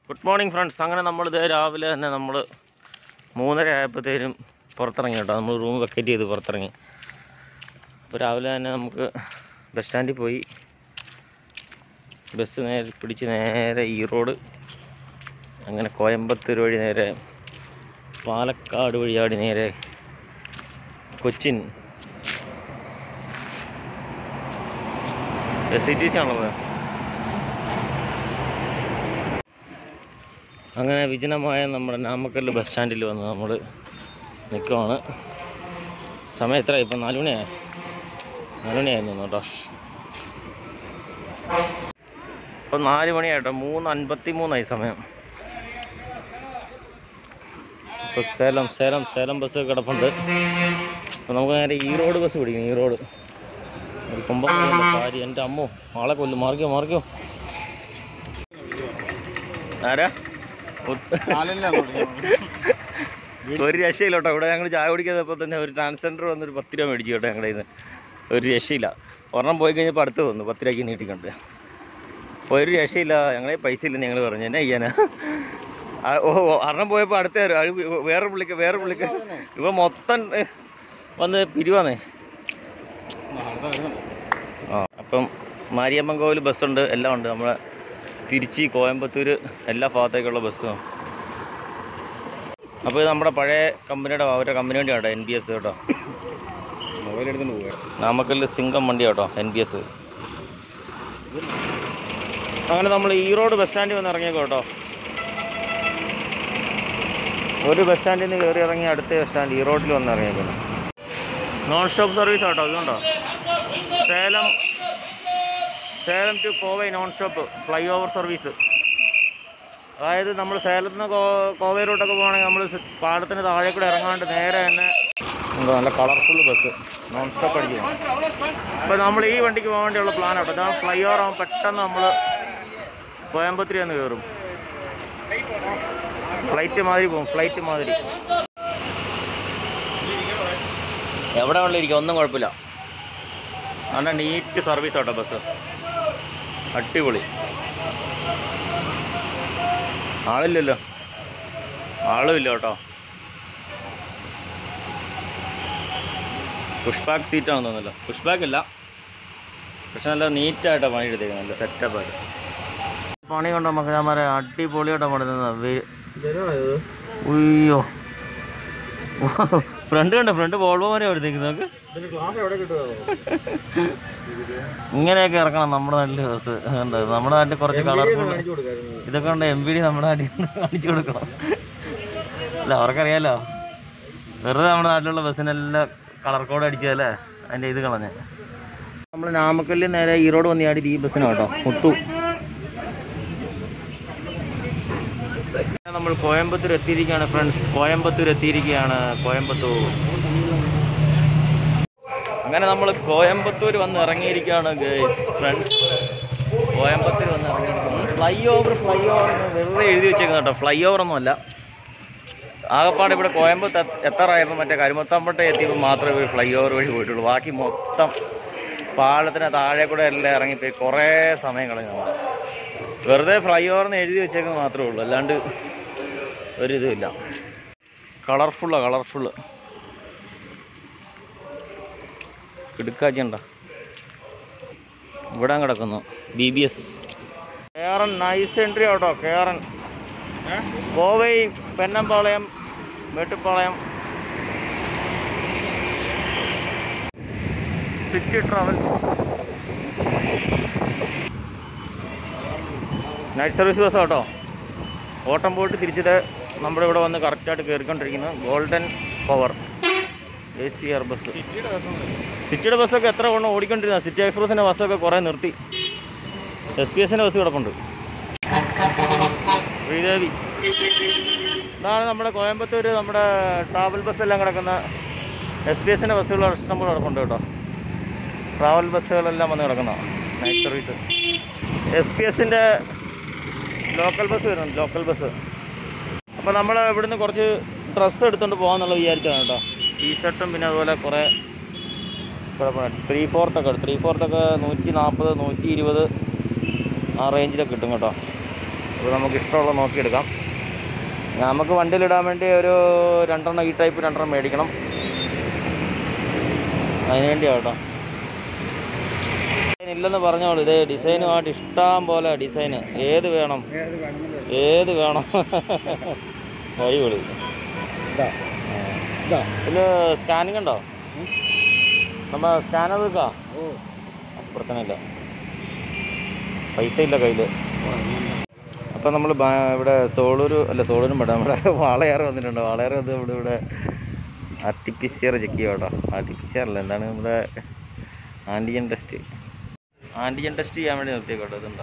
Good morning friends അങ്ങനെ നമ്മളിത് രാവിലെ തന്നെ നമ്മൾ മൂന്നര ആയപ്പോഴത്തേനും പുറത്തിറങ്ങി കേട്ടോ നമ്മൾ റൂം വെക്കേറ്റ് ചെയ്ത് പുറത്തിറങ്ങി അപ്പോൾ രാവിലെ തന്നെ നമുക്ക് ബസ് സ്റ്റാൻഡിൽ പോയി ബസ് നേരെ പിടിച്ച് നേരെ ഈറോഡ് അങ്ങനെ കോയമ്പത്തൂർ വഴി നേരെ പാലക്കാട് വഴിയാടി നേരെ Cochin S C T C ആണുള്ളത് അങ്ങനെ വിജനമായ നമ്മുടെ നാമക്കല്ല് ബസ് സ്റ്റാൻഡിൽ വന്ന് നമ്മൾ നിൽക്കുവാണ് സമയം എത്ര ഇപ്പം നാല് മണിയായി നാല് മണിയായിരുന്നു കേട്ടോ ഇപ്പം നാല് മണിയായിട്ടോ മൂന്ന് അൻപത്തി മൂന്നായി സമയം ഇപ്പോൾ സേലം സേലം സേലം ബസ് കിടപ്പുണ്ട് അപ്പോൾ നമുക്ക് നേരെ ഈറോഡ് ബസ് പിടിക്കും ഈറോഡ് ഒരു കുമ്പം കാരി എൻ്റെ അമ്മോ ആളെ കൊല്ലും മാറിക്കോ മാറിക്കോ ആരാ ഒരു രക്ഷയില്ല കേട്ടോ ഇവിടെ ഞങ്ങൾ ചായ കുടിക്കാത്തപ്പോൾ തന്നെ ഒരു ട്രാൻസ്ജെൻഡർ വന്നൊരു പത്ത് രൂപ മേടിച്ചു കേട്ടോ ഞങ്ങളുടെ നിന്ന് ഒരു രക്ഷയില്ല ഒരെണ്ണം പോയി കഴിഞ്ഞപ്പോൾ അടുത്ത് വന്നു പത്ത് രൂപയ്ക്ക് നീട്ടിക്കൊണ്ട് അപ്പോൾ ഒരു രക്ഷയില്ല ഞങ്ങളെ പൈസ ഇല്ലെന്ന് ഞങ്ങൾ പറഞ്ഞു എന്നെ ചെയ്യാനാ ആ, ഓ ഓ, ഒരെണ്ണം പോയപ്പോൾ അടുത്ത തരും. അത് വേറെ പുള്ളിക്ക് വേറെ പുള്ളിക്ക് ഇവ മൊത്തം ഏ, വന്ന് പിരിവാന്നേ ആ അപ്പം മാരിയമ്മൻ കോവിൽ ബസ്സുണ്ട് എല്ലാം ഉണ്ട് നമ്മളെ തിരുച്ചി കോയമ്പത്തൂർ എല്ലാ ഭാഗത്തേക്കുള്ള ബസ്സും അപ്പോൾ ഇത് നമ്മുടെ പഴയ കമ്പനിയുടെ അവരുടെ കമ്പനി വണ്ടിയാണ് കേട്ടോ എൻ ബി എസ് കേട്ടോ മൊബൈൽ എടുത്തുകൊണ്ട് പോവുക നാമക്കല്ല് സിംഗം വണ്ടി കേട്ടോ എൻ ബി എസ് അങ്ങനെ നമ്മൾ ഈറോഡ് ബസ് സ്റ്റാൻഡിൽ വന്ന് ഇറങ്ങിയേക്കോ കേട്ടോ ഒരു ബസ് സ്റ്റാൻഡിൽ നിന്ന് കയറി ഇറങ്ങി അടുത്ത ബസ് സ്റ്റാൻഡ് ഈറോഡിൽ വന്ന് ഇറങ്ങിയേക്കുന്നു നോൺ സ്റ്റോപ്പ് സർവീസ് കേട്ടോ ഇതുണ്ടോ Salem Salem to Kovai non stop flyover service അതായത് നമ്മൾ സേലത്ത് നിന്ന് കോ കോവൈ റൂട്ടൊക്കെ പോകുകയാണെങ്കിൽ നമ്മൾ പാടത്തിന് താഴെ കൂടെ ഇറങ്ങാണ്ട് നേരെ തന്നെ എന്താ നല്ല കളർഫുൾ ബസ് നോൺ സ്റ്റോപ്പ് അടിക്കുന്നു അപ്പോൾ നമ്മൾ ഈ വണ്ടിക്ക് പോകാൻ വേണ്ടിയുള്ള പ്ലാൻ കേട്ടോ ഇതാ ഫ്ലൈ ഓവർ ആകുമ്പോൾ പെട്ടെന്ന് നമ്മൾ കോയമ്പത്തൂർ എന്ന് കയറും ഫ്ലൈറ്റ് മാതിരി പോകും ഫ്ലൈറ്റ് മാതിരി എവിടെ വേണമെങ്കിലും ഒന്നും കുഴപ്പമില്ല നല്ല നീറ്റ് സർവീസ് കേട്ടോ ബസ് അടിപൊളി ആളില്ലല്ലോ ആളുമില്ല കേട്ടോ പുഷ് ബാക്ക് സീറ്റാണെന്ന് തോന്നുന്നല്ലോ പുഷ് ബാക്ക് ഇല്ല പക്ഷെ നല്ല നീറ്റായിട്ടാണ് പണി എടുത്തേക്കുന്നത് നല്ല സെറ്റപ്പായിട്ട് പണി കണ്ടോ മകനാമാരെ അടിപൊളിയായിട്ടാണ് പണിതുന്നത് ഉയ്യോ ഫ്രണ്ട് കണ്ടോ ഫ്രണ്ട് വോൾവോ വരെ എടുത്തേക്കുന്നത് നോക്ക് ഇതിന് ക്ലാസ് എവിടെ കിട്ടുമോ ഇങ്ങനെയൊക്കെ ഇറക്കണം നമ്മുടെ നാട്ടിൽ ബസ് എന്താ നമ്മുടെ നാട്ടിൽ കുറച്ച് കളർഫുൾ കാണിച്ചു കൊടുക്കായിരുന്നു ഇതൊക്കെ ഉണ്ട് എം ബി ഡി നമ്മുടെ നാട്ടിൽ കാണിച്ചു കൊടുക്കണം അല്ല അവർക്കറിയാലോ വെറുതെ നമ്മുടെ നാട്ടിലുള്ള ബസ്സിനെല്ലാം കളർ കോഡ് അടിച്ചതല്ലേ അതിൻ്റെ ഇത് കളഞ്ഞ് നമ്മൾ നാമക്കല്ലിൽ നേരെ ഈറോഡ് വന്ന് ചാടി ഈ ബസ്സിനാണ് കേട്ടോ മുത്തു നമ്മൾ കോയമ്പത്തൂർ എത്തിയിരിക്കുകയാണ് ഫ്രണ്ട്സ് കോയമ്പത്തൂർ എത്തിയിരിക്കുകയാണ് കോയമ്പത്തൂർ അങ്ങനെ നമ്മൾ കോയമ്പത്തൂർ വന്ന് ഇറങ്ങിയിരിക്കുകയാണ് ഗേസ് ഫ്രണ്ട്സ് കോയമ്പത്തൂർ വന്ന് ഇറങ്ങിയിരിക്കുന്നു ഫ്ലൈ ഓവർ ഫ്ലൈ ഓവർ വെറുതെ എഴുതി വെച്ചേക്കുന്നു കേട്ടോ ഫ്ലൈ ഓവർ ഒന്നുമല്ല ആകപ്പാട് ഇവിടെ കോയമ്പത്തൂർ എത്ത- എത്താറായപ്പോൾ മറ്റേ കരുമത്താമ്പട്ട എത്തിയപ്പോൾ മാത്രമേ ഇവർ ഫ്ലൈ ഓവർ വഴി പോയിട്ടുള്ളൂ ബാക്കി മൊത്തം പാലത്തിന് താഴെ കൂടെ എല്ലാം ഇറങ്ങിപ്പോയി കുറേ സമയം കളഞ്ഞു നമ്മൾ വെറുതെ ഫ്ലൈ ഓവർ എന്ന് എഴുതി വെച്ചേക്കുന്നത് മാത്രമേ ഉള്ളൂ അല്ലാണ്ട് ഒരിതുമില്ല കളർഫുള്ളാണ് കളർഫുള്ള് കിടുക്കാച്ചണ്ട ഇവിടെ കിടക്കുന്നു ബി ബി എസ് കേറൻ നൈസ് എൻട്രി ആട്ടോ കേറൻ Kovai Pennampalayam Mettupalayam city travels night service bus കേട്ടോ ഓട്ടം പോയിട്ട് തിരിച്ചത് നമ്മുടെ ഇവിടെ വന്ന് കറക്റ്റായിട്ട് കയറിക്കൊണ്ടിരിക്കുന്നത് golden power A C R bus സിറ്റിയുടെ ബസ്സൊക്കെ എത്ര കൊണ്ടു ഓടിക്കൊണ്ടിരുന്ന സിറ്റി എക്സ്പ്രസിൻ്റെ ബസ്സൊക്കെ കുറേ നിർത്തി എസ് പി എസിൻ്റെ ബസ് കിടപ്പുണ്ട് ശ്രീദേവി ഇതാണ് നമ്മുടെ കോയമ്പത്തൂർ നമ്മുടെ ട്രാവൽ ബസ്സെല്ലാം കിടക്കുന്ന എസ് പി എസിൻ്റെ ബസ്സുകൾ ഇഷ്ടംപോലെ കിടപ്പുണ്ട് കേട്ടോ ട്രാവൽ ബസ്സുകളെല്ലാം വന്ന് കിടക്കുന്ന നൈറ്റ് സർവീസ് എസ് പി എസിൻ്റെ ലോക്കൽ ബസ് വരുന്നുണ്ട് ലോക്കൽ ബസ് അപ്പോൾ നമ്മൾ ഇവിടുന്ന് കുറച്ച് ഡ്രസ്സ് എടുത്തുകൊണ്ട് പോകാമെന്നുള്ള വിചാരിച്ചതാണ് കേട്ടോ ടീഷർട്ടും പിന്നെ അതുപോലെ കുറേ ത്രീ ഫോർത്തൊക്കെ ത്രീ ഫോർത്തൊക്കെ നൂറ്റി നാൽപ്പത് നൂറ്റി ഇരുപത് ആ റേഞ്ചിലൊക്കെ കിട്ടും കേട്ടോ അപ്പോൾ നമുക്ക് ഇഷ്ടമുള്ള നോക്കിയെടുക്കാം നമുക്ക് വണ്ടിയിലിടാൻ വേണ്ടി ഒരു രണ്ടെണ്ണം ഈ ടൈപ്പ് രണ്ടെണ്ണം മേടിക്കണം അതിന് വേണ്ടിയാണ് കേട്ടോ ഡിസൈൻ ഇല്ലെന്ന് പറഞ്ഞോളൂ ഇത് ഡിസൈനുമായിട്ട് ഇഷ്ടം പോലെ ഡിസൈൻ ഏത് വേണം ഏത് വേണമെന്നല്ലേ ഏത് വേണം അടിപൊളി ഇതാ ഇതാ ഇത് സ്കാനിങ് ഉണ്ടോ നമ്മ സ്കാനർ എടുക്കാ ഓ പ്രശ്നമില്ല പൈസ ഇല്ല കയ്യിൽ അപ്പം നമ്മൾ ഇവിടെ സോളൂർ അല്ല സോളൂരും പെടാം നമ്മുടെ വാളയാറ് വന്നിട്ടുണ്ട് വാളയാറ് വന്ന് ഇവിടെ ഇവിടെ R T P C R check ചെയ്യാം കേട്ടോ R T P C R അല്ല എന്താണ് നമ്മുടെ ആൻറ്റിജൻ ടെസ്റ്റ് ആൻറ്റിജൻ ടെസ്റ്റ് ചെയ്യാൻ വേണ്ടി നിർത്തിയേക്കോട്ടോ ഇതുണ്ടോ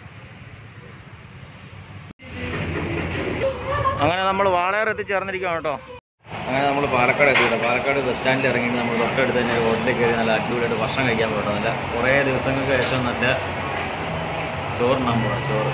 അങ്ങനെ നമ്മൾ വാളയാർ എത്തിച്ചേർന്നിരിക്കുകയാണ് കേട്ടോ അങ്ങനെ നമ്മൾ പാലക്കാട് എത്തിയിട്ടോ പാലക്കാട് ബസ് സ്റ്റാൻഡിൽ ഇറങ്ങി നമ്മൾ തൊട്ടടുത്ത് തന്നെ ഒരു ഹോട്ടലിൽ കയറി നല്ല അടിപൊളിയായിട്ട് ഭക്ഷണം കഴിക്കാൻ പോകട്ടോ നല്ല കുറേ ദിവസങ്ങൾക്ക് ശേഷം നല്ല ചോറുണ്ണാൻ പോകണം ചോറ്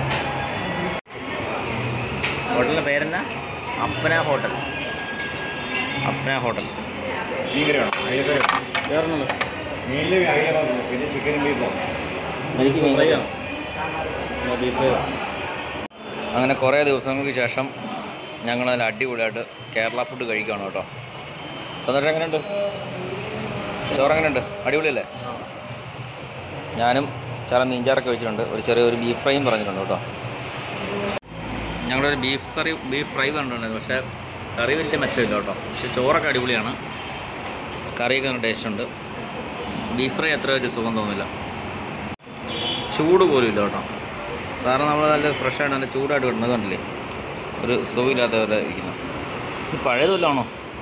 ഹോട്ടലിൻ്റെ പേരെന്നാ അപ്പന ഹോട്ടൽ അപ്പന ഹോട്ടൽ മീൻകറിയാണോ അയിലക്കറി വേറൊന്നുമില്ല മീനിൽ അയില പിന്നെ ചിക്കനും ബീഫോ എനിക്ക് മീൻ ഫ്രൈയാണോ? ബീഫ് അങ്ങനെ കുറേ ദിവസങ്ങൾക്ക് ശേഷം ഞങ്ങൾ നല്ല അടിപൊളിയായിട്ട് കേരള ഫുഡ് കഴിക്കുകയാണ് കേട്ടോ എന്നിട്ട് എങ്ങനെയുണ്ട് ചോറ് എങ്ങനെയുണ്ട് അടിപൊളിയല്ലേ ഞാനും ചില മീൻചാറൊക്കെ വെച്ചിട്ടുണ്ട് ഒരു ചെറിയൊരു ബീഫ് ഫ്രൈയും പറഞ്ഞിട്ടുണ്ട് കേട്ടോ ഞങ്ങളൊരു ബീഫ് കറി ബീഫ് ഫ്രൈ പറഞ്ഞിട്ടുണ്ടായിരുന്നു പക്ഷേ കറി വലിയ മെച്ചമില്ല കേട്ടോ പക്ഷേ ചോറൊക്കെ അടിപൊളിയാണ് കറിയൊക്കെ നല്ല ടേസ്റ്റ് ഉണ്ട് ബീഫ് ഫ്രൈ അത്ര ഒരു സുഖം തോന്നില്ല ചൂട് പോലും ഇല്ല കേട്ടോ കാരണം നമ്മൾ നല്ല ഫ്രഷായിട്ട് നല്ല ചൂടായിട്ട് കിട്ടുന്നത് കണ്ടില്ലേ ഒരു സുഖമില്ലാത്ത പോലെ ഇരിക്കുന്നു ഇത് പഴയത് വല്ലതാണോ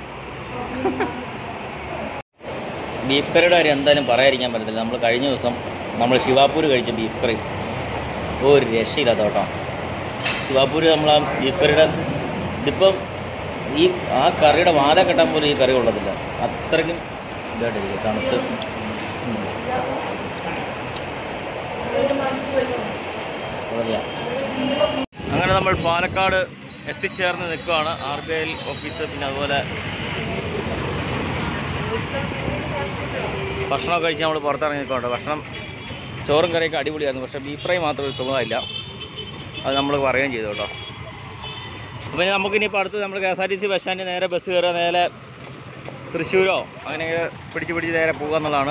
ബീഫ് കറിയുടെ കാര്യം എന്തായാലും പറയാതിരിക്കാൻ പറ്റത്തില്ല നമ്മൾ കഴിഞ്ഞ ദിവസം നമ്മൾ ശിവാപൂര് കഴിച്ച ബീഫ് കറി ഒരു രക്ഷയില്ലാത്ത കേട്ടോ ശിവാപൂര് നമ്മൾ ആ ബീഫ് കറിയുടെ ഇതിപ്പം ഈ ആ കറിയുടെ വാല കെട്ടാൻ പോലും ഈ കറി കൊള്ളത്തില്ല അത്രയ്ക്കും ഇതായിട്ടിരിക്കും തണുത്ത് ഉം. അതല്ല അങ്ങനെ നമ്മൾ പാലക്കാട് എത്തിച്ചേർന്ന് നിൽക്കുകയാണ് ആർ ബി ഐ ഓഫീസ് പിന്നെ അതുപോലെ ഭക്ഷണമൊക്കെ കഴിച്ച് നമ്മൾ പുറത്തിറങ്ങി നിൽക്കുന്നുണ്ട് ഭക്ഷണം ചോറും കറിയൊക്കെ അടിപൊളിയായിരുന്നു പക്ഷേ ബീഫ് ഫ്രൈ മാത്രം ഒരു സുഖമില്ല അത് നമ്മൾ പറയുകയും ചെയ്തു കേട്ടോ അപ്പോൾ ഇനി നമുക്കിനിപ്പോൾ അടുത്ത് നമ്മൾ K S R T C bus സ്റ്റാൻഡിൽ നേരെ ബസ് കയറുക നേരെ തൃശ്ശൂരോ അങ്ങനെ പിടിച്ച് പിടിച്ച് നേരെ പോകുക എന്നുള്ളതാണ്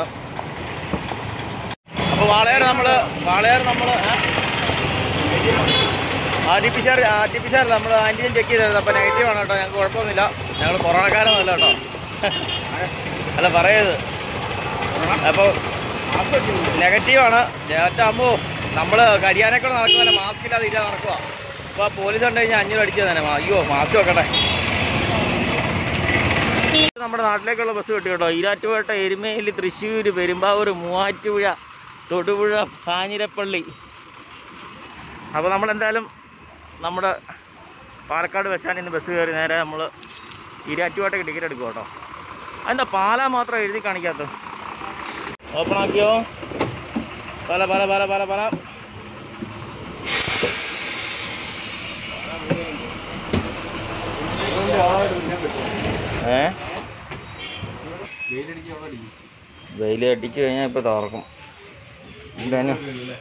അപ്പോൾ വാളയാർ നമ്മൾ വാളയാർ നമ്മൾ R T P C R R T P C R നമ്മൾ ആൻറ്റിജൻ ചെക്ക് ചെയ്തായിരുന്നു അപ്പോൾ നെഗറ്റീവ് ആണ് കേട്ടോ ഞങ്ങൾക്ക് കുഴപ്പമൊന്നുമില്ല ഞങ്ങൾ കൊറോണക്കാരൊന്നുമല്ല കേട്ടോ അല്ല പറയത് അപ്പോൾ നെഗറ്റീവാണ് അമ്മോ നമ്മൾ കരിയാനൊക്കെ നടക്കുന്നില്ല മാസ്ക് ഇല്ലാതെ ഇല്ല നടക്കുക അപ്പോൾ പോലീസ് കണ്ടു കഴിഞ്ഞാൽ അഞ്ഞൂറ് അടിച്ചത് തന്നെ അയ്യോ മാസ്ക് വെക്കട്ടെ നമ്മുടെ നാട്ടിലേക്കുള്ള ബസ് കിട്ടി കേട്ടോ ഈരാറ്റുപേട്ട എരുമേലി തൃശ്ശൂർ പെരുമ്പാവൂർ മൂവാറ്റുപുഴ തൊടുപുഴ കാഞ്ഞിരപ്പള്ളി അപ്പോൾ നമ്മളെന്തായാലും നമ്മുടെ പാലക്കാട് ബസ് സ്റ്റാൻഡിൽ നിന്ന് ബസ് കയറി നേരെ നമ്മൾ ഈരാറ്റുപേട്ടയ്ക്ക് ടിക്കറ്റ് എടുക്കും കേട്ടോ അതെന്താ പാല മാത്രം എഴുതി കാണിക്കാത്ത ഓപ്പൺ ആക്കിയോ പല പല പല പല പല ഏ വെയിൽ അടിച്ചു കഴിഞ്ഞാൽ ഇപ്പോൾ തുറക്കും ഇതന്നെ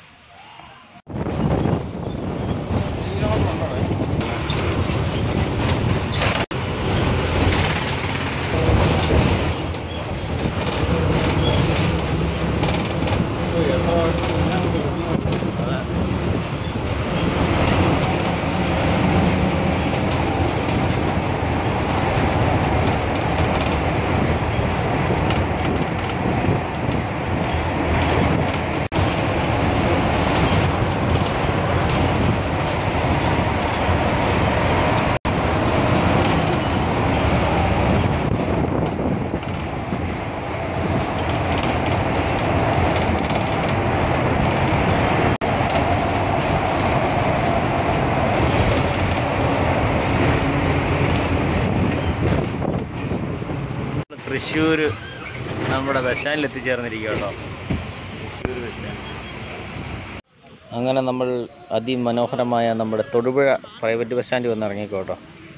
തൃശ്ശൂർ നമ്മുടെ ബസ് സ്റ്റാൻഡിൽ എത്തിച്ചേർന്നിരിക്കുക കേട്ടോ തൃശ്ശൂർ ബസ് സ്റ്റാൻഡ് അങ്ങനെ നമ്മൾ അതിമനോഹരമായ നമ്മുടെ തൊടുപുഴ പ്രൈവറ്റ് ബസ് സ്റ്റാൻഡിൽ വന്ന് ഇറങ്ങിക്കോ കേട്ടോ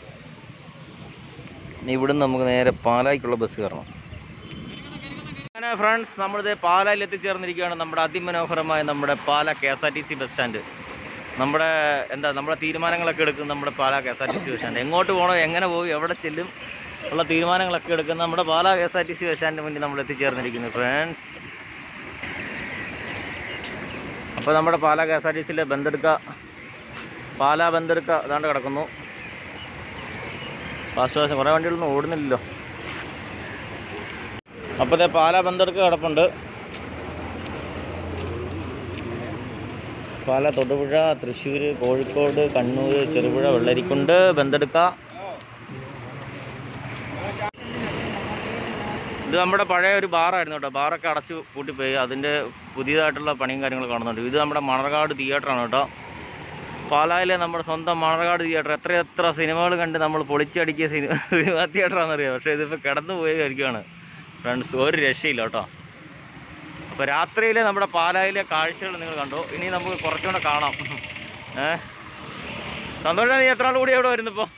ഇനി ഇവിടുന്ന് നമുക്ക് നേരെ പാലായ്ക്കുള്ള ബസ് കയറണം അങ്ങനെ ഫ്രണ്ട്സ് നമ്മളിത് പാലായിൽ എത്തിച്ചേർന്നിരിക്കുകയാണ് നമ്മുടെ അതിമനോഹരമായ നമ്മുടെ Pala K S R T C bus stand നമ്മുടെ എന്താ നമ്മുടെ തീരുമാനങ്ങളൊക്കെ എടുക്കുന്ന നമ്മുടെ Pala K S R T C bus stand എങ്ങോട്ട് പോകണം എങ്ങനെ പോകും എവിടെ ചെല്ലും ഉള്ള തീരുമാനങ്ങളൊക്കെ എടുക്കുന്ന നമ്മുടെ Pala K S R T C bus സ്റ്റാൻഡിന് മുന്നിൽ നമ്മൾ എത്തിച്ചേർന്നിരിക്കുന്നു ഫ്രണ്ട്സ് അപ്പോൾ നമ്മുടെ Pala K S R T സിയിലെ ബന്തെടുക്ക പാലാ ബന്തെടുക്ക അതാണ്ട് കിടക്കുന്നു ഫാസ്റ്റ് ഫാസ്റ്റ് കുറേ വണ്ടികളൊന്നും ഓടുന്നില്ലല്ലോ അപ്പോൾ ഇതേ പാലാ ബന്തെടുക്ക കിടപ്പുണ്ട് പാല തൊടുപുഴ തൃശ്ശൂർ കോഴിക്കോട് കണ്ണൂർ ചെറുപുഴ വെള്ളരിക്കുണ്ട് ബന്തെടുക്ക ഇത് നമ്മുടെ പഴയ ഒരു ബാറായിരുന്നു കേട്ടോ ബാറൊക്കെ അടച്ചു പൂട്ടിപ്പോയി അതിൻ്റെ പുതിയതായിട്ടുള്ള പണിയും കാര്യങ്ങളും കാണുന്നുണ്ട് ഇത് നമ്മുടെ മണർകാട് തിയേറ്ററാണ് കേട്ടോ പാലായിലെ നമ്മുടെ സ്വന്തം മണർകാട് തിയേറ്റർ എത്ര എത്ര സിനിമകൾ കണ്ട് നമ്മൾ പൊളിച്ചടിക്കിയ സിനിമ സിനിമാ തിയേറ്ററാണെന്നറിയാം പക്ഷേ ഇതിപ്പോൾ കിടന്നു പോയി കഴിക്കുകയാണ് ഫ്രണ്ട്സ് ഒരു രക്ഷയില്ല കേട്ടോ അപ്പോൾ രാത്രിയിലെ നമ്മുടെ പാലായിലെ കാഴ്ചകൾ നിങ്ങൾ കണ്ടു ഇനി നമുക്ക് കുറച്ചുകൂടെ കാണാം ഏ സന്തോഷം നീ എത്ര നാൾ കൂടി എവിടെ വരുന്നു ഇപ്പോൾ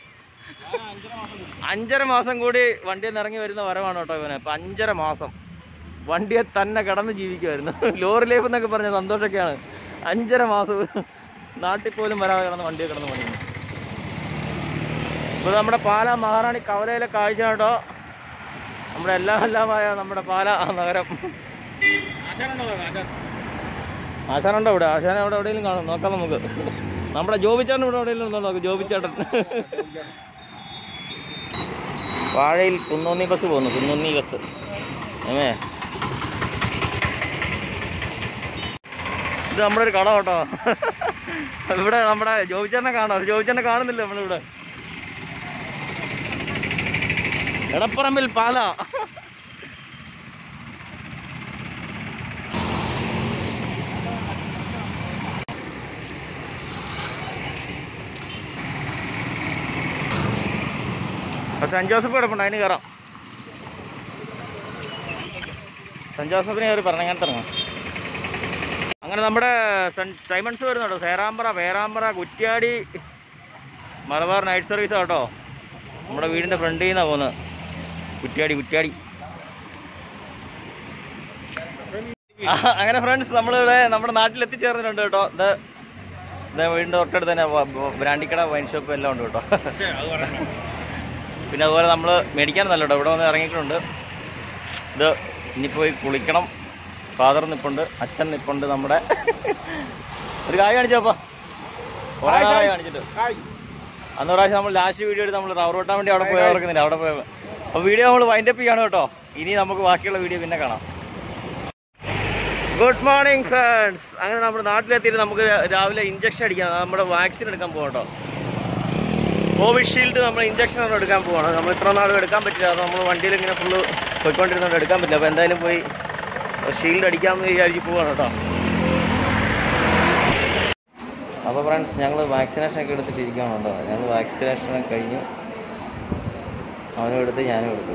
അഞ്ചര മാസം കൂടി വണ്ടിയിൽ നിന്ന് ഇറങ്ങി വരുന്ന വരവാണ് കേട്ടോ ഇവനെ ഇപ്പം അഞ്ചര മാസം വണ്ടിയെ തന്നെ കടന്ന് ജീവിക്കുമായിരുന്നു ലോറി ലൈഫ് എന്നൊക്കെ പറഞ്ഞ സന്തോഷമൊക്കെയാണ് അഞ്ചര മാസം നാട്ടിൽ പോലും വരാതെ കിടന്ന് വണ്ടിയെ കിടന്ന് പണിയുന്നു ഇപ്പോൾ നമ്മുടെ പാലാ മഹാറാണി കവലയിലെ കാഴ്ച കേട്ടോ നമ്മുടെ എല്ലാം എല്ലാമായ നമ്മുടെ പാലാ നഗരം ആശാനുണ്ടോ ഇവിടെ ആശാൻ അവിടെ എവിടെയെങ്കിലും കാണും നോക്കാം നമുക്ക് നമ്മുടെ ജോബിച്ചേട്ടൻ ഇവിടെ എവിടെയെങ്കിലും ഉണ്ടോ നോക്ക് ജോബിച്ചേട്ടൻ വാഴയിൽ കുന്നോന്നി ബസ് പോകുന്നു കുന്നോന്നി ബസ് ഏമേ ഇത് നമ്മുടെ ഒരു കട കേട്ടോ ഇവിടെ നമ്മുടെ ജോബിച്ചേട്ടനെ കാണാം ജോബിച്ചേട്ടനെ കാണുന്നില്ല നമ്മളിവിടെ എടപ്പറമ്പിൽ പാല അപ്പോൾ സെൻറ്റ് ജോസഫ് കിടപ്പുണ്ട് അതിന് കയറാം സെൻറ്റ് ജോസഫിന് കയറി പറഞ്ഞങ്ങനെ തുടങ്ങാം അങ്ങനെ നമ്മുടെ സെൻ സൈമൺസ് വരുന്നുണ്ടോ സേറാമ്പറ പേരാമ്പറ കുറ്റ്യാടി മലബാർ നൈറ്റ് സർവീസ് കേട്ടോ നമ്മുടെ വീടിൻ്റെ ഫ്രണ്ടിൽ നിന്നാണ് പോകുന്നത് കുറ്റ്യാടി കുറ്റ്യാടി ആ, അങ്ങനെ ഫ്രണ്ട്സ് നമ്മളിവിടെ നമ്മുടെ നാട്ടിൽ എത്തിച്ചേർന്നിട്ടുണ്ട് കേട്ടോ ഇത് ഇത് വീടിൻ്റെ തൊട്ടടുത്ത് തന്നെ വ- വ- ബ്രാൻഡിക്കട വൈൻ ഷോപ്പ് എല്ലാം ഉണ്ട് കേട്ടോ പിന്നെ അതുപോലെ നമ്മൾ മേടിക്കാൻ നല്ല കേട്ടോ ഇവിടെ വന്ന് ഇറങ്ങിയിട്ടുണ്ട് ഇത് ഇനി പോയി കുളിക്കണം ഫാദർ നിപ്പുണ്ട് അച്ഛൻ നിപ്പുണ്ട് നമ്മുടെ ഒരു കായ് കാണിച്ചോപ്പാ കുറേ നാളായി കാണിച്ചിട്ട് അന്ന് പ്രാവശ്യം നമ്മൾ ലാസ്റ്റ് വീഡിയോ എടുത്ത് നമ്മൾ റബ്ബർ വെട്ടാൻ വേണ്ടി അവിടെ പോയി ഓർക്കുന്നില്ല അവിടെ പോയി അപ്പോൾ വീഡിയോ നമ്മൾ വൈൻഡപ്പ് ചെയ്യാണ് കേട്ടോ ഇനി നമുക്ക് ബാക്കിയുള്ള വീഡിയോ പിന്നെ കാണാം ഗുഡ് മോർണിംഗ് ഫ്രണ്ട്സ് അങ്ങനെ നമ്മുടെ നാട്ടിലെത്തിയിട്ട് നമുക്ക് രാവിലെ ഇഞ്ചക്ഷൻ അടിക്കാം നമ്മുടെ വാക്സിൻ എടുക്കാൻ പോകാം കേട്ടോ കോവിഷീൽഡ് നമ്മൾ ഇഞ്ചക്ഷൻ ആണ് എടുക്കാൻ പോവാണ് നമ്മൾ ഇത്ര നാളും എടുക്കാൻ പറ്റില്ല അത് നമ്മൾ വണ്ടിയിൽ ഇങ്ങനെ ഫുള്ള് പോയിക്കൊണ്ടിരുന്നോണ്ട് എടുക്കാൻ പറ്റില്ല അപ്പോൾ എന്തായാലും പോയി ഷീൽഡ് അടിക്കാമെന്ന് വിചാരിച്ച് പോവാണ് കേട്ടോ അപ്പോൾ ഫ്രണ്ട്സ് ഞങ്ങൾ വാക്സിനേഷൻ ഒക്കെ എടുത്തിട്ടിരിക്കുകയാണ് കേട്ടോ ഞങ്ങൾ വാക്സിനേഷൻ ഒക്കെ കഴിഞ്ഞു അവനും എടുത്ത് ഞാനും എടുത്തു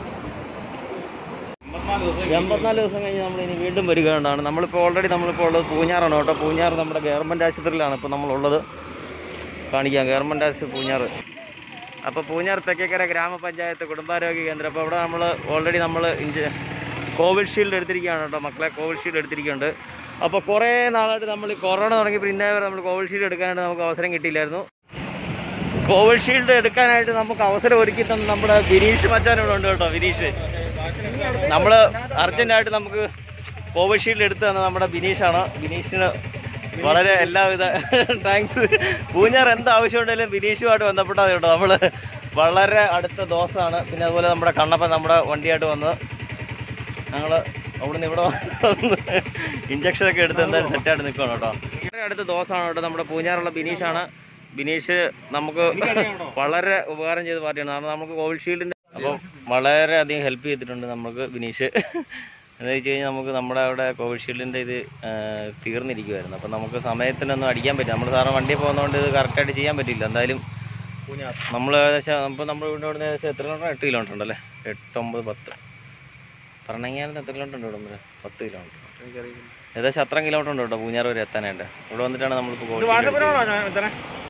എൺപത്തിനാല് ദിവസം കഴിഞ്ഞ് നമ്മൾ ഇനി വീണ്ടും വരികയാണ് നമ്മളിപ്പോൾ ഓൾറെഡി നമ്മളിപ്പോൾ ഉള്ളത് പൂഞ്ഞാറാണ് കേട്ടോ പൂഞ്ഞാറ് നമ്മുടെ ഗവൺമെൻറ് ആശുപത്രിയിലാണ് ഇപ്പോൾ നമ്മളുള്ളത് കാണിക്കാം ഗവൺമെൻറ് ആശുപത്രി പൂഞ്ഞാറ് അപ്പോൾ പൂഞ്ഞാർ തെക്കേക്കര ഗ്രാമപഞ്ചായത്ത് കുടുംബാരോഗ്യ കേന്ദ്രം അപ്പോൾ അവിടെ നമ്മൾ ഓൾറെഡി നമ്മൾ ഇഞ്ച കോവിഷീൽഡ് എടുത്തിരിക്കുകയാണ് കേട്ടോ മക്കളെ കോവിഷീൽഡ് എടുത്തിരിക്കുന്നുണ്ട് അപ്പോൾ കുറേ നാളായിട്ട് നമ്മൾ ഈ കൊറോണ തുടങ്ങിയപ്പോൾ ഇന്നേ വരെ നമ്മൾ കോവിഷീൽഡ് എടുക്കാനായിട്ട് നമുക്ക് അവസരം കിട്ടിയില്ലായിരുന്നു കോവിഷീൽഡ് എടുക്കാനായിട്ട് നമുക്ക് അവസരം ഒരുക്കി തന്ന നമ്മുടെ ബിനീഷ് മച്ചാൻ ഇവിടെ ഉണ്ട് കേട്ടോ ബിനീഷ് നമ്മൾ അർജൻറ്റായിട്ട് നമുക്ക് കോവിഷീൽഡ് എടുത്തു തന്ന നമ്മുടെ ബിനീഷാണ് ബിനീഷിന് വളരെ എല്ലാവിധ താങ്ക്സ് പൂഞ്ഞാർ എന്ത് ആവശ്യമുണ്ടെങ്കിലും ബിനീഷുമായിട്ട് ബന്ധപ്പെട്ടാൽ കേട്ടോ നമ്മൾ വളരെ അടുത്ത ദോഷമാണ് പിന്നെ അതുപോലെ നമ്മുടെ കണ്ണപ്പൻ നമ്മുടെ വണ്ടിയായിട്ട് വന്ന് ഞങ്ങൾ അവിടുന്ന് ഇവിടെ വന്ന് ഇഞ്ചക്ഷനൊക്കെ എടുത്ത് എന്തായാലും സെറ്റായിട്ട് നിൽക്കണം കേട്ടോ വളരെ അടുത്ത ദോഷമാണ് കേട്ടോ നമ്മുടെ പൂഞ്ഞാറുള്ള ബിനീഷാണ് ബിനീഷ് നമുക്ക് വളരെ ഉപകാരം ചെയ്ത പാർട്ടിയാണ് കാരണം നമുക്ക് കോവിഷീൽഡിൻ്റെ അപ്പോൾ വളരെ അധികം ഹെൽപ്പ് ചെയ്തിട്ടുണ്ട് നമുക്ക് ബിനീഷ് എന്താ വെച്ച് കഴിഞ്ഞാൽ നമുക്ക് നമ്മുടെ അവിടെ കോവിഷീൽഡിൻ്റെ ഇത് ആ, തീർന്നിരിക്കുമായിരുന്നു അപ്പോൾ നമുക്ക് സമയത്തിനൊന്നും അടിക്കാൻ പറ്റില്ല നമ്മൾ സാറിന് വണ്ടിയിൽ പോകുന്നതുകൊണ്ട് ഇത് കറക്റ്റായിട്ട് ചെയ്യാൻ പറ്റില്ല എന്തായാലും നമ്മൾ ഏകദേശം ഇപ്പോൾ നമ്മൾ ഇവിടെ ഇവിടുന്ന് ഏകദേശം എത്ര കിലോമീറ്റർ എട്ട് കിലോമീറ്റർ ഉണ്ടല്ലേ എട്ട് ഒമ്പത് പത്ത് പറഞ്ഞെങ്കിൽ എത്ര കിലോമീറ്റർ ഉണ്ട് ഇവിടെ വരെ പത്ത് കിലോമീറ്റർ ഏകദേശം അത്രയും കിലോമീറ്റർ ഉണ്ട് കേട്ടോ പൂഞ്ഞാറ് വരെ എത്താനായിട്ട് ഇവിടെ വന്നിട്ടാണ് നമ്മളിപ്പോൾ കോഴിക്കോട്